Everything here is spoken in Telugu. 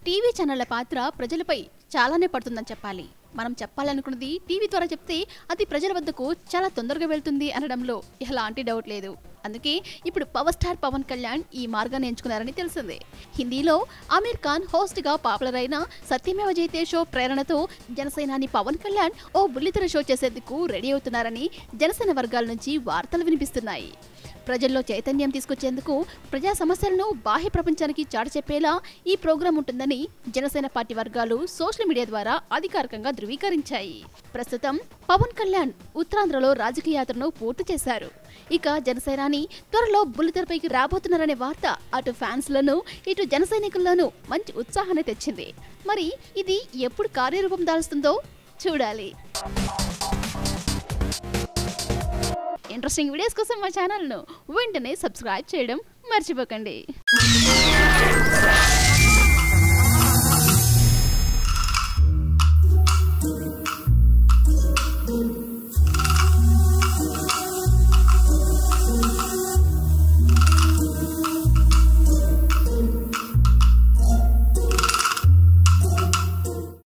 టీవీ ఛానళ్ల పాత్ర ప్రజలపై చాలానే పడుతుందని చెప్పాలి మనం చెప్పాలనుకున్నది టీవీ ద్వారా చెప్తే అది ప్రజల వద్దకు చాలా తొందరగా వెళ్తుంది అనడంలో ఎలాంటి డౌట్ లేదు అందుకే ఇప్పుడు పవర్ స్టార్ పవన్ కళ్యాణ్ ఈ మార్గాన్ని ఎంచుకున్నారని తెలిసిందే హిందీలో ఆమీర్ ఖాన్ హోస్ట్ గా పాపులర్ అయిన సత్యమేవ జయతే షో ప్రేరణతో జనసేనాని పవన్ కళ్యాణ్ ఓ బుల్లితెర షో చేసేందుకు రెడీ అవుతున్నారని జనసేన వర్గాల నుంచి వార్తలు వినిపిస్తున్నాయి ప్రజల్లో చైతన్యం తీసుకొచ్చేందుకు ప్రజా సమస్యలను బాహ్య ప్రపంచానికి చాటి చెప్పేలా ఈ ప్రోగ్రాం ఉంటుందని జనసేన పార్టీ వర్గాలు సోషల్ మీడియా ద్వారా అధికారికంగా ధృవీకరించాయి ప్రస్తుతం పవన్ కళ్యాణ్ ఉత్తరాంధ్రలో రాజకీయ యాత్రను పూర్తి చేశారు ఇక జనసేనాని త్వరలో బుల్లితెరపైకి రాబోతున్నారనే వార్త అటు ఫ్యాన్స్లను ఇటు జన సైనికుల్లోనూ మంచి ఉత్సాహాన్ని తెచ్చింది మరి ఇది ఎప్పుడు కార్యరూపం దాల్స్తుందో చూడాలి ఇంట్రెస్టింగ్ వీడియోస్ కోసం మా ఛానల్ను వెంటనే సబ్స్క్రైబ్ చేయడం మర్చిపోకండి